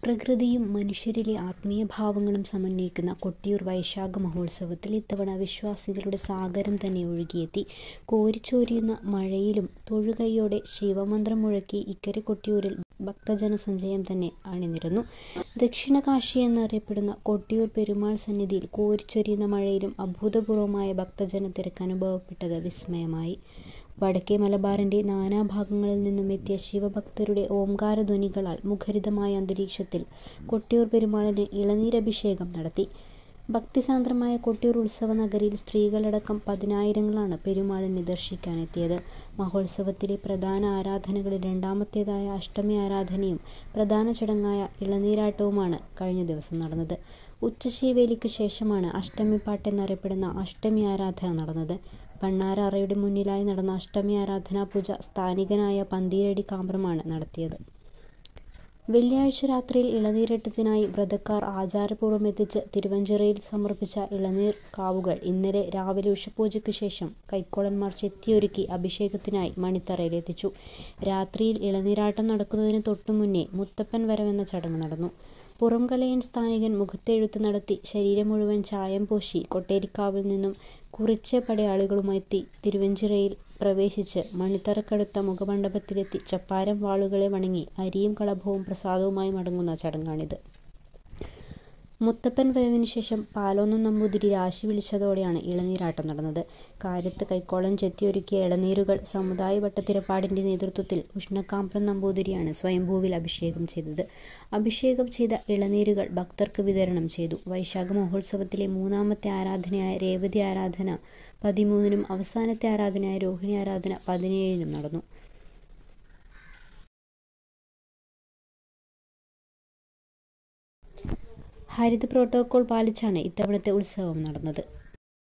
പ്രകൃതിയും മനുഷ്യരിലെ ആത്മീയ ഭാവങ്ങളും സമന്വയിക്കുന്ന കൊട്ടിയൂർ വൈശാഖ മഹോത്സവത്തിൽ ഇത്തവണ വിശ്വാസികളുടെ സാഗരം തന്നെ ഒഴുകിയെത്തി. കോരിച്ചൊരിയുന്ന മഴയിലും തൊഴുകൈയോടെ ശിവമന്ത്രം മുഴക്കി ഇക്കരെ കൊട്ടിയൂരിൽ ഭക്തജനസഞ്ചയം തന്നെ അണിനിരന്നു. ദക്ഷിണകാശി എന്നറിയപ്പെടുന്ന കൊട്ടിയൂർ പെരുമാൾ സന്നിധിയിൽ കോരിച്ചൊരിയുന്ന മഴയിലും അഭൂതപൂർവമായ ഭക്തജനത്തിരക്ക് അനുഭവപ്പെട്ടത് വിസ്മയമായി. വടക്കേ മലബാറിന്റെ നാനാഭാഗങ്ങളിൽ നിന്നും എത്തിയ ശിവഭക്തരുടെ ഓംകാരധ്വനികളാൽ മുഖരിതമായ അന്തരീക്ഷത്തിൽ കൊട്ടിയൂർ പെരുമാളിന് ഇളനീരഭിഷേകം നടത്തി. ഭക്തിസാന്ദ്രമായ കൊട്ടിയൂർ ഉത്സവനഗരിയിൽ സ്ത്രീകളടക്കം പതിനായിരങ്ങളാണ് പെരുമാളിനെ ദർശിക്കാനെത്തിയത്. മഹോത്സവത്തിലെ പ്രധാന ആരാധനകളിൽ രണ്ടാമത്തേതായ അഷ്ടമി ആരാധനയും പ്രധാന ചടങ്ങായ ഇളനീരാട്ടവുമാണ് കഴിഞ്ഞ ദിവസം നടന്നത്. ഉച്ചശീവേലിക്ക് ശേഷമാണ് അഷ്ടമിപ്പാട്ട് എന്നറിയപ്പെടുന്ന അഷ്ടമി ആരാധന നടന്നത്. ഭണ്ണാര അറയുടെ മുന്നിലായി നടന്ന അഷ്ടമി ആരാധനാപൂജ സ്ഥാനികനായ പന്തീരടി കാമ്പ്രമാണ് നടത്തിയത്. വെള്ളിയാഴ്ച രാത്രിയിൽ ഇളനീരാട്ടത്തിനായി വ്രതക്കാർ ആചാരപൂർവം എത്തിച്ച് തിരുവഞ്ചിറയിൽ സമർപ്പിച്ച ഇളനീർ കാവുകൾ ഇന്നലെ രാവിലെ ഉഷഃപൂജയ്ക്ക് ശേഷം കൈക്കോളന്മാർ ചെത്തിയൊരുക്കി അഭിഷേകത്തിനായി മണിത്തറയിൽ എത്തിച്ചു. രാത്രിയിൽ ഇളനീരാട്ടം നടക്കുന്നതിന് തൊട്ടുമുന്നേ മുത്തപ്പൻ വരവെന്ന ചടങ്ങ് നടന്നു. പുറംകലയൻ സ്ഥാനികൻ മുഖത്തെഴുത്ത് നടത്തി ശരീരം മുഴുവൻ ചായം പൂശി കൊട്ടേരിക്കാവിൽ നിന്നും കുറിച്യ പടയാളികളുമെത്തി തിരുവഞ്ചിറയിൽ പ്രവേശിച്ച് മണിത്തറക്കടുത്ത മുഖമണ്ഡപത്തിലെത്തി ചപ്പാരം വാളുകളെ വണങ്ങി അരിയും കളഭവും പ്രസാദവുമായി മടങ്ങുന്ന ചടങ്ങാണിത്. മുത്തപ്പൻ വരവിനുശേഷം പാലോളം നമ്പൂതിരി രാശി വിളിച്ചതോടെയാണ് ഇളനീരാട്ടം നടന്നത്. കാര്യത്ത് കൈക്കോളൻ ചെത്തിയൊരുക്കിയ ഇളനീരുകൾ സമുദായ ഭട്ടതിരിപ്പാടിന്റെ നേതൃത്വത്തിൽ ഉഷ്ണകാമ്പ്രൻ നമ്പൂതിരിയാണ് സ്വയംഭൂവിൽ അഭിഷേകം ചെയ്തത്. അഭിഷേകം ചെയ്ത ഇളനീരുകൾ ഭക്തർക്ക് വിതരണം ചെയ്തു. വൈശാഖ മഹോത്സവത്തിലെ മൂന്നാമത്തെ ആരാധനയായ രേവതി ആരാധന പതിമൂന്നിനും അവസാനത്തെ ആരാധനയായ രോഹിണി ആരാധന പതിനേഴിനും നടന്നു. ഹരിത പ്രോട്ടോക്കോൾ പാലിച്ചാണ് ഇത്തവണത്തെ ഉത്സവം നടന്നത്.